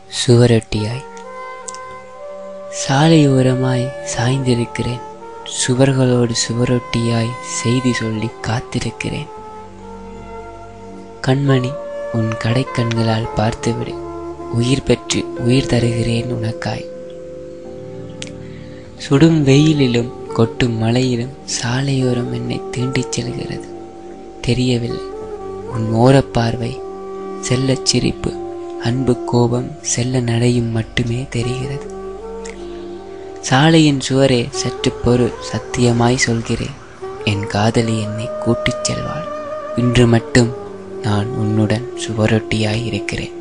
சுவரொட்டியாய் சாலையோரமாய் சாய்ந்திருக்கிறேன் சுவர்களோடு சுவரொட்டியாய் செய்தி சொல்லி காத்திருக்கிறேன் கண்மணி உன் கடைக்கண்களால் பார்த்துவிடு உயிர் பெற்று உயிர் தருகிறேன் உனக்காய் சுடும் வெயிலிலும் கொட்டும் மழையிலும் சாலையோரம் என்னை தீண்டிச் செல்கிறது தெரியவில்லை உன் ஓரப்பார்வை செல்லச் சிரிப்பு அன்பு கோபம் செல்ல நடையும் மட்டுமே தெரிகிறது சாலையின் சுவரே சற்று பொறு சத்தியமாய் சொல்கிறேன் என் காதலி என்னை கூட்டிச் செல்வாள் இன்று மட்டும் நான் உன்னுடன் சுவரொட்டியாய் இருக்கிறேன்